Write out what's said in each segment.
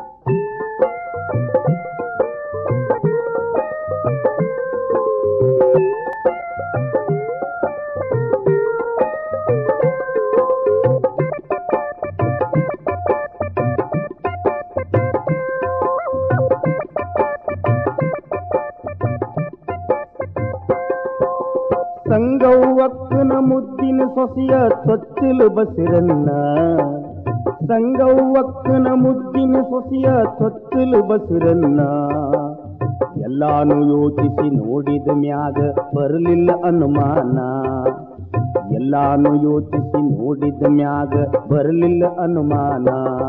ಸಂಗವ್ವಕ್ಕನ ಮುದ್ದಿನ ಸೊಸೆಯ ತೊತ್ತಿಲು ಬಸಿರನ್ನ ಸಂಗವ್ವಕ್ಕನ ಮುದ್ದಿನ ಸೊಸೆಯ ತೊತ್ತಿಲು ಬಸಿರನ್ನ ಎಲ್ಲಾನು ಯೋಚಿಸಿ ನೋಡಿದ ಮ್ಯಾಗ ಬರಲಿಲ್ಲ ಅನುಮಾನ ಎಲ್ಲಾನು ಯೋಚಿಸಿ ನೋಡಿದ ಮ್ಯಾಗ ಬರಲಿಲ್ಲ ಅನುಮಾನ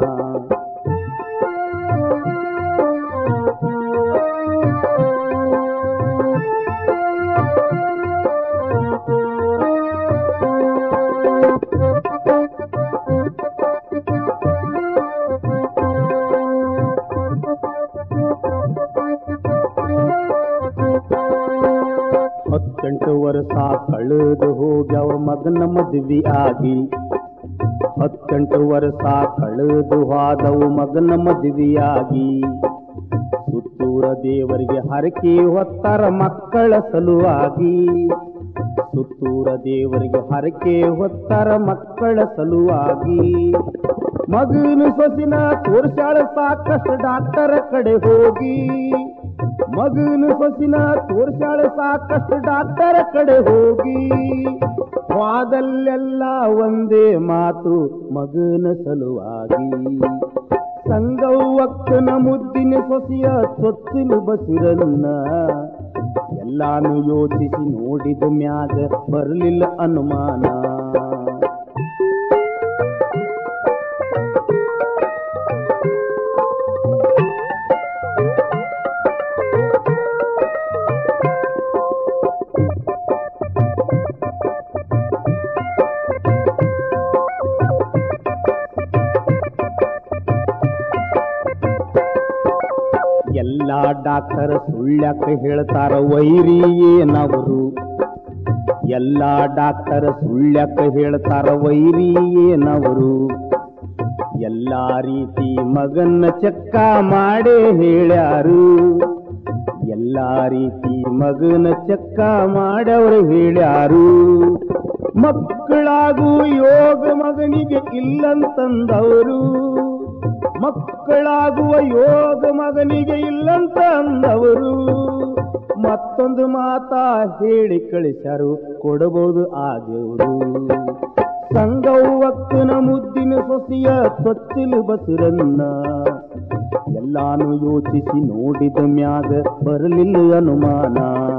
ಹತ್ತೆಂಟು ವರ್ಷ ಕಳೆದು ಹೋಗ್ಯವ ಮಗನ ಮದ್ವಿ ಆಗಿ ಹತ್ತೆಂಟು ವರ್ಷ ಕಳೆದು ಹೋದವು ಮಗನ ಮದ್ವಿಯಾಗಿ ಸುತ್ತೂರ ದೇವರಿಗೆ ಹರಕೆ ಹೊತ್ತಾರ ಮಕ್ಕಳ ಸಲುವಾಗಿ ಸುತ್ತೂರ ದೇವರಿಗೆ ಹರಕೆ ಹೊತ್ತಾರ ಮಕ್ಕಳ ಸಲುವಾಗಿ ಮಗನ ಸೊಸಿನ ತೋರ್ಸಾಳ ಸಾಕಷ್ಟು ಡಾಕ್ಟರ್ ಕಡೆ ಹೋಗಿ ಮಗನ ಸೊಸಿನ ತೋರ್ಸಾಳ ಸಾಕಷ್ಟು ಡಾಕ್ಟರ್ ಕಡೆ ಹೋಗಿ ವಾದಲ್ಲೆಲ್ಲ ಒಂದೇ ಮಾತು ಮಗನ ಸಲುವಾಗಿ ಸಂಗವ್ವಕ್ಕನ ಮುದ್ದಿನ ಸೊಸೆಯ ತೊತ್ತಿಲು ಬಸಿರನ್ನ ಎಲ್ಲಾನು ಯೋಚಿಸಿ ನೋಡಿದ ಮ್ಯಾಗ ಬರಲಿಲ್ಲ ಅನುಮಾನ ಎಲ್ಲಾ ಡಾಕ್ಟರ್ ಸುಳ್ಳ್ಯಾಕ ಹೇಳ್ತಾರ ವೈರಿ ಏನವರು ಎಲ್ಲಾ ಡಾಕ್ಟರ್ ಸುಳ್ಳ್ಯಾಕ ಹೇಳ್ತಾರ ವೈರಿ ಏನವರು ಎಲ್ಲಾ ರೀತಿ ಮಗನ್ನ ಚೆಕ್ಕ ಮಾಡೇ ಹೇಳ್ಯಾರು ಎಲ್ಲಾ ರೀತಿ ಮಗನ ಚೆಕ್ಕ ಮಾಡವ್ರು ಹೇಳ್ಯಾರು ಮಕ್ಕಳಾಗೂ ಯೋಗ ಮಗನಿಗೆ ಇಲ್ಲಂತಂದವರು ಮಕ್ಕಳಾಗುವ ಯೋಗ ಮಗನಿಗೆ ಇಲ್ಲಂತ ಅಂದವರು ಮತ್ತೊಂದು ಮಾತಾ ಹೇಳಿ ಕಳಿಸ್ಯಾರು ಕೊಡಬಹುದು ಆ ದೇವರು ಸಂಗವ್ವಕ್ಕನ ಮುದ್ದಿನ ಸೊಸೆಯ ತೊತ್ತಿಲು ಬಸುರನ್ನ ಎಲ್ಲಾನು ಯೋಚಿಸಿ ನೋಡಿದ ಮ್ಯಾಗ ಬರಲಿಲ್ಲ ಅನುಮಾನ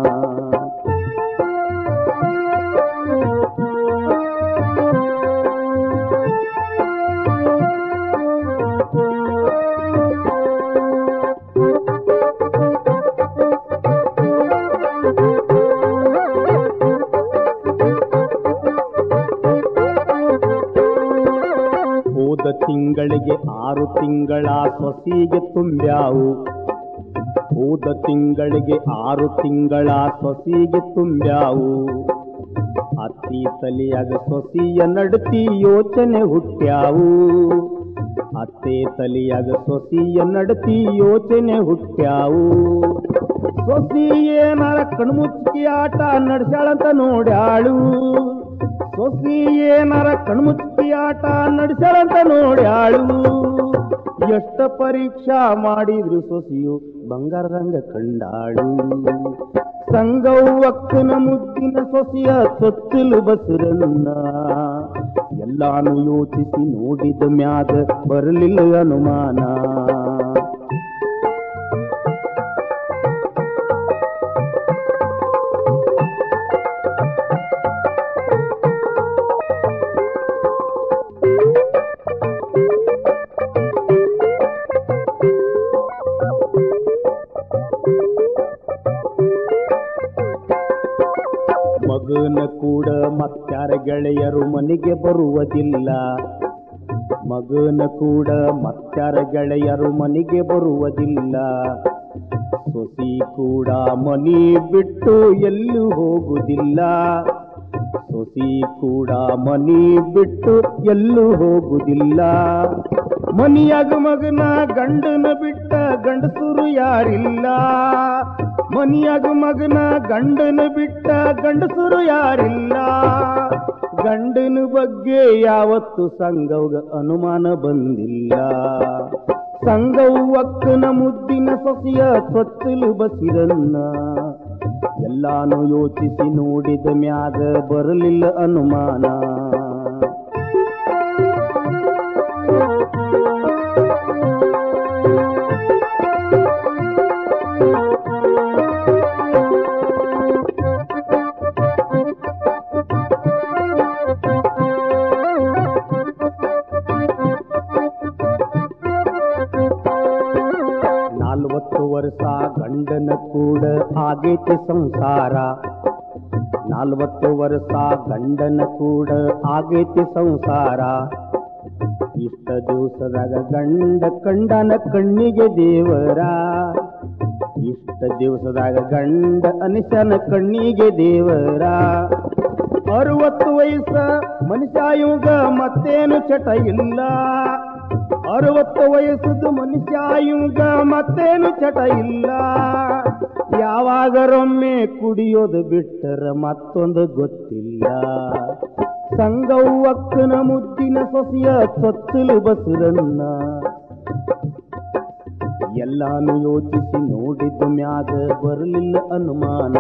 ಹೋದ ತಿಂಗಳಿಗೆ ಆರು ತಿಂಗಳ ಸೊಸಿಗೆ ತುಂಬ್ಯಾವು ಹೋದ ತಿಂಗಳಿಗೆ ಆರು ತಿಂಗಳ ಸೊಸಿಗೆ ತುಂಬ್ಯಾವು ಅತ್ತಿ ತಲಿಯಾಗ ಸೊಸಿಯ ನಡತಿ ಯೋಚನೆ ಹುಟ್ಟ್ಯಾವು ಅತ್ತೆ ತಲಿಯಾಗ ಸೊಸಿಯ ನಡತಿ ಯೋಚನೆ ಹುಟ್ಟ್ಯಾವು ಸೊಸಿ ಏನಾರ ಕಣ್ಮುಚ್ಚಿ ಆಟ ನಡ್ಸ್ಯಾಳಂತ ನೋಡ್ಯಾಳು ಸೊಸಿ ಏನಾರ ಕಣ್ಮುಚ್ಚಿ ಆಟ ನಡ್ಸ್ಯಾಳಂತ ನೋಡ್ಯಾಳು ಎಷ್ಟ ಪರೀಕ್ಷಾ ಮಾಡಿದ್ರು ಸೊಸಿಯು ಬಂಗಾರದಂಗ ಕಂಡಾಳು ಸಂಗವ್ವಕ್ಕನ ಮುದ್ದಿನ ಸೊಸಿಯ ತೊತ್ತಿಲು ಬಸುರನ್ನ ಎಲ್ಲಾನು ಯೋಚಿಸಿ ನೋಡಿದ ಮ್ಯಾಗ ಬರಲಿಲ್ಲ ಅನುಮಾನ ಮಗನ ಕೂಡ ಮತ್ಯಾರ ಗೆಳೆಯರು ಮನೆಗೆ ಬರುವುದಿಲ್ಲ ಮಗನ ಕೂಡ ಮತ್ಯಾರ ಗೆಳೆಯರು ಮನೆಗೆ ಬರುವುದಿಲ್ಲ ಸೊಸಿ ಕೂಡ ಮನಿ ಬಿಟ್ಟು ಎಲ್ಲೂ ಹೋಗುವುದಿಲ್ಲ ಸೊಸಿ ಕೂಡ ಮನಿ ಬಿಟ್ಟು ಎಲ್ಲೂ ಹೋಗುವುದಿಲ್ಲ ಮನಿಯಾಗ ಮಗನ ಗಂಡನ ಬಿಟ್ಟ ಗಂಡಸರು ಯಾರಿಲ್ಲ ಮನಿಯಾಗ ಮಗನ ಗಂಡನ ಬಿಟ್ಟ ಗಂಡಸರು ಯಾರಿಲ್ಲ ಗಂಡನ ಬಗ್ಗೆ ಯಾವತ್ತು ಸಂಘವ್ಗ ಅನುಮಾನ ಬಂದಿಲ್ಲ ಸಂಘವು ಅಕ್ಕನ ಮುದ್ದಿನ ಸೊಸೆಯ ತೊತ್ತಲು ಬಸಿರನ್ನ ಎಲ್ಲಾನು ಯೋಚಿಸಿ ನೋಡಿದ ಮ್ಯಾಗ ಬರಲಿಲ್ಲ ಅನುಮಾನ ನಾಲ್ವತ್ತು ವರ್ಷ ಗಂಡನ ಕೂಡ ಆಗೈತೆ ಸಂಸಾರ ನಾಲ್ವತ್ತು ವರ್ಷ ಗಂಡನ ಕೂಡ ಆಗೈತೆ ಸಂಸಾರ ಇಷ್ಟ ದಿವಸದಾಗ ಗಂಡ ಕಂಡನ ಕಣ್ಣಿಗೆ ದೇವರ ಇಷ್ಟ ದಿವಸದಾಗ ಗಂಡ ಅನಿಸನ ಕಣ್ಣಿಗೆ ದೇವರ ಅರವತ್ತು ವಯಸ್ಸ ಮನುಷ್ಯ ಇವಾಗ ಮತ್ತೇನು ಚಟ ಇಲ್ಲ ಅರವತ್ತು ವಯಸ್ಸದ ಮನುಷ್ಯ ಇವಾಗ ಮತ್ತೇನು ಚಟ ಇಲ್ಲ ಯಾವಾಗರೊಮ್ಮೆ ಕುಡಿಯೋದು ಬಿಟ್ಟರ ಮತ್ತೊಂದು ಗೊತ್ತಿಲ್ಲ ಸಂಗವು ಅಕ್ಕನ ಮುದ್ದಿನ ಸೊಸೆಯ ತೊತ್ತಲು ಬಸುರನ್ನ ಎಲ್ಲಾನು ಯೋಚಿಸಿ ನೋಡಿದ ಮ್ಯಾಗ ಬರಲಿಲ್ಲ ಅನುಮಾನ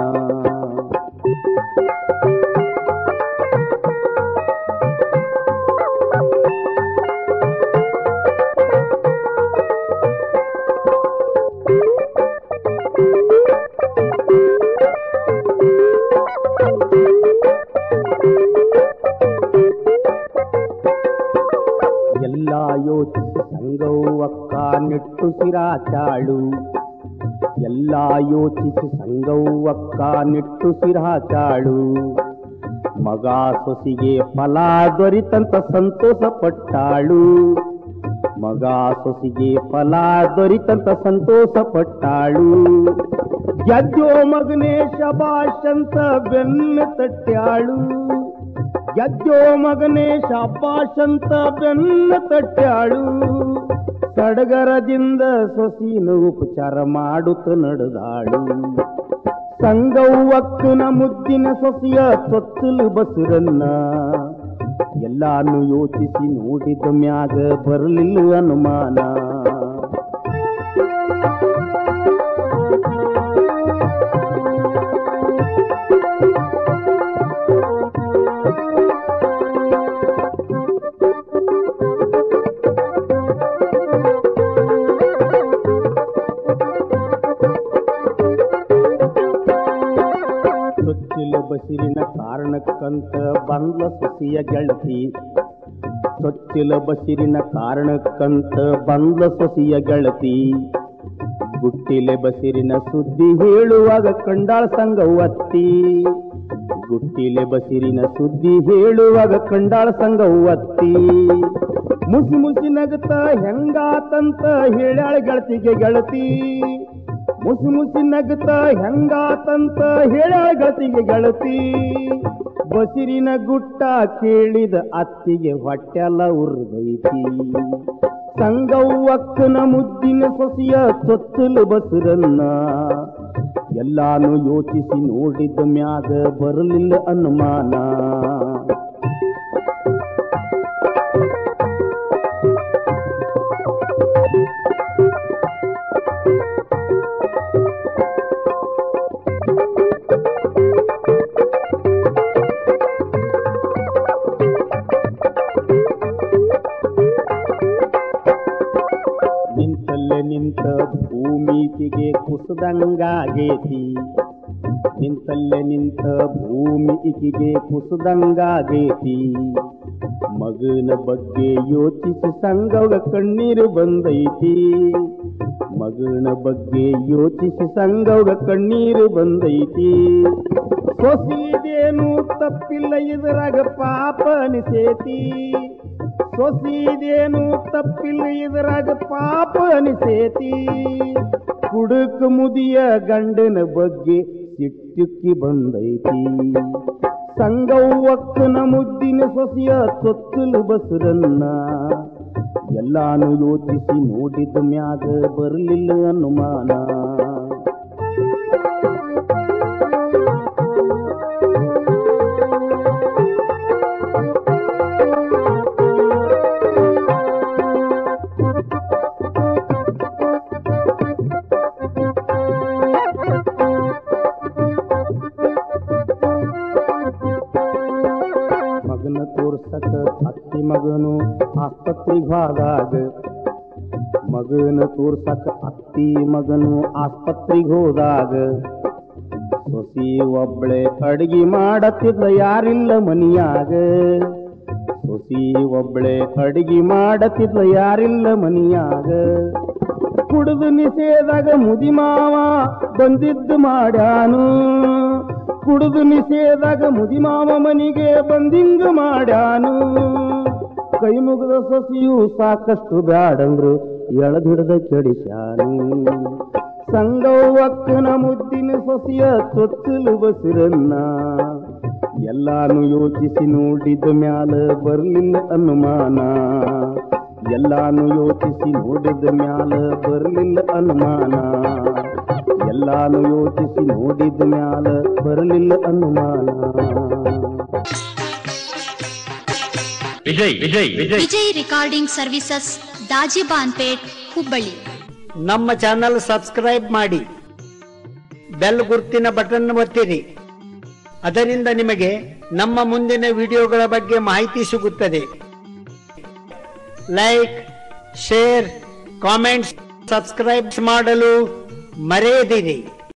ಎಲ್ಲ ಯೋಚಿಸಿ ಸಂಗವು ಅಕ್ಕ ನಿಟ್ಟುಸಿರಾಚಾಳು ಎಲ್ಲ ಯೋಚಿಸಿ ಸಂಗವು ಅಕ್ಕ ನಿಟ್ಟುಸಿರಾಚಾಳು ಮಗ ಸೊಸಿಗೆ ಫಲ ದೊರಿತಂತ ಸಂತೋಷ ಪಟ್ಟಾಳು ಮಗ ಸೊಸಿಗೆ ಫಲ ದೊರಿತಂತ ಸಂತೋಷ ಪಟ್ಟಾಳು ಗೆದ್ದೋ ಮಗನೇ ಶಬಾಷ್ ಅಂತ ಬೆನ್ನ ತಟ್ಟ್ಯಾಳು ಗೆದ್ದೋ ಮಗನೇ ಶಬಾಷ್ ಅಂತ ಬೆನ್ನ ತಟ್ಟ್ಯಾಳು ಸಡಗರದಿಂದ ಸೊಸಿನ ಉಪಚಾರ ಮಾಡುತ್ತ ನಡೆದಾಳು ಸಂಗವು ಅಕ್ಕನ ಮುದ್ದಿನ ಸೊಸೆಯ ತೊತ್ತಲು ಬಸುರನ್ನ ಎಲ್ಲಾನು ಯೋಚಿಸಿ ನೋಡಿದ ಮ್ಯಾಗ ಬರಲಿಲ್ಲ ಅನುಮಾನ ಚೊಚ್ಚಿಲ ಬಸಿರಿನ ಕಾರಣಕ್ಕಂತ ಬಂದ್ಲ ಸೊಸೆಯ ಗೆಳತಿ ಚೊಚ್ಚಿಲ ಬಸಿರಿನ ಕಾರಣಕ್ಕಂತ ಬಂದ್ಲ ಸೊಸೆಯ ಗೆಳತಿ ಗುಟ್ಟಿಲೆ ಬಸಿರಿನ ಸುದ್ದಿ ಹೇಳುವಾಗ ಕಂಡಾಳ ಸಂಗವತ್ತಿ ಗುಟ್ಟಿಲೆ ಬಸಿರಿನ ಸುದ್ದಿ ಹೇಳುವಾಗ ಕಂಡಾಳ ಸಂಗವತ್ತಿ ಮುಸಿ ಮುಸಿ ನಗತ ಹೆಂಗಾತಂತ ಹೇಳ್ಯಾಳ ಗೆಳತಿಗೆ ಗೆಳತಿ ಮುಸಿ ಮುಸಿ ನಗತ ಹೆಂಗಾತಂತ ಹೇಳ್ಯಾಳ ಗೆಳತಿಗೆ ಗೆಳತಿ ಬಸಿರಿನ ಗುಟ್ಟ ಕೇಳಿದ ಅತ್ತಿಗೆ ಹೊಟ್ಟೆಲ್ಲ ಉರ್ದೈತಿ ಸಂಗವು ಅಕ್ಕನ ಮುದ್ದಿನ ಸೊಸೆಯ ತೊತ್ತಲು ಬಸುರನ್ನ ಎಲ್ಲಾನು ಯೋಚಿಸಿ ನೋಡಿದ ಮ್ಯಾಗ ಬರಲಿಲ್ಲ ಅನುಮಾನ ನಿಂತಲ್ಲೇ ನಿಂತ ಭೂಮಿಗೆ ಕುಸದಂಗಾಗೇತಿ ನಿಂತಲ್ಲೇ ನಿಂತ ಭೂಮಿ ಇಕಿಗೆ ಕುಸದಂಗಾಗೇತಿ ಮಗನ ಬಗ್ಗೆ ಯೋಚಿಸಿ ಸಂಗವ ಕಣ್ಣೀರು ಬಂದೈತಿ ಮಗನ ಬಗ್ಗೆ ಯೋಚಿಸಿ ಸಂಗವ ಕಣ್ಣೀರು ಬಂದೈತಿ ಸೊಸಿದೇನು ತಪ್ಪಿಲ್ಲ ಇದರಾಗ ಪಾಪ ಅನಿಸೇತಿ ಸೊಸಿದೇನು ತಪ್ಪಿಲ್ಲ ಇದರಾಗ ಪಾಪ ಅನಿಸೇತಿ ಕುಡುಕ ಮುದಿಯ ಗಂಡನ ಬಗ್ಗೆ ಸಿಟ್ಟುಕ್ಕಿ ಬಂದೈತಿ ಸಂಗವು ಅಕ್ಕನ ಮುದ್ದಿನ ಸೊಸೆಯ ತೊತ್ತಲು ಬಸುರನ್ನ ಎಲ್ಲಾನು ಯೋಚಿಸಿ ನೋಡಿದ ಮ್ಯಾಗ ಬರಲಿಲ್ಲ ಅನುಮಾನ ಮಗನ ತೋರ್ಸಕ ಅತ್ತಿ ಮಗನು ಆಸ್ಪತ್ರೆಗೆ ಹೋದಾಗ ಮಗನ ತೋರ್ಸಕ ಅತ್ತಿ ಮಗನು ಆಸ್ಪತ್ರೆಗೆ ಹೋದಾಗ ಸೊಸಿ ಒಬ್ಳೆ ಅಡಿಗೆ ಮಾಡತ್ತಿದ್ಲ ಯಾರಿಲ್ಲ ಮನಿಯಾಗ ಸೊಸಿ ಒಬ್ಳೆ ಅಡಿಗೆ ಮಾಡತ್ತಿದ್ಲ ಯಾರಿಲ್ಲ ಮನಿಯಾಗ ಕುಡಿದು ನಿಷೇದಾಗ ಮುದಿ ಮಾವ ಬಂದಿದ್ದು ಮಾಡ್ಯಾನು ಕುಡಿದು ನಿಷೇದಾಗ ಮುದಿ ಮಾವ ಮನಿಗೆ ಬಂದಿಂಗ ಮಾಡ್ಯಾನು ಕೈ ಮುಗಿದ ಸೊಸಿಯು ಸಾಕಷ್ಟು ಬ್ಯಾಡಂದ್ರು ಎಳದಿಡದ ಕೆಡಿಸ್ಯಾನು ಸಂಗವ್ವಕ್ಕನ ಮುದ್ದಿನ ಸೊಸಿಯ ತೊತ್ತಲು ಬಸಿರನ್ನ ಎಲ್ಲಾನು ಯೋಚಿಸಿ ನೋಡಿದ ಮ್ಯಾಲ ಬರ್ಲಿಲ್ಲ ಅನುಮಾನ ಎಲ್ಲಾನು ಯೋಚಿಸಿ ನೋಡಿದ ಮ್ಯಾಲ ಬರ್ಲಿಲ್ಲ ಅನುಮಾನ ಎಲ್ಲಾನು ಯೋಚಿಸಿ ನೋಡಿದ ಮ್ಯಾಲ ಬರಲಿಲ್ಲ ಅನುಮಾನ ವಿಜಯ್ ವಿಜಯ್ ವಿಜಯ್ ವಿಜಯ್ ರೆಕಾರ್ಡಿಂಗ್ ಸರ್ವಿಸಸ್ ದಾಜಿಬಾನ್ಪೇಟ್ ಹುಬ್ಬಳ್ಳಿ ನಮ್ಮ ಚಾನಲ್ ಸಬ್ಸ್ಕ್ರೈಬ್ ಮಾಡಿ ಬೆಲ್ ಗುರ್ತಿನ ಬಟನ್ ಒತ್ತಿರಿ ಅದರಿಂದ ನಿಮಗೆ ನಮ್ಮ ಮುಂದಿನ ವಿಡಿಯೋಗಳ ಬಗ್ಗೆ ಮಾಹಿತಿ ಸಿಗುತ್ತದೆ ಲೈಕ್ ಶೇರ್ ಕಾಮೆಂಟ್ಸ್ ಸಬ್ಸ್ಕ್ರೈಬ್ ಮಾಡಲು ಮರೆಯದಿರಿ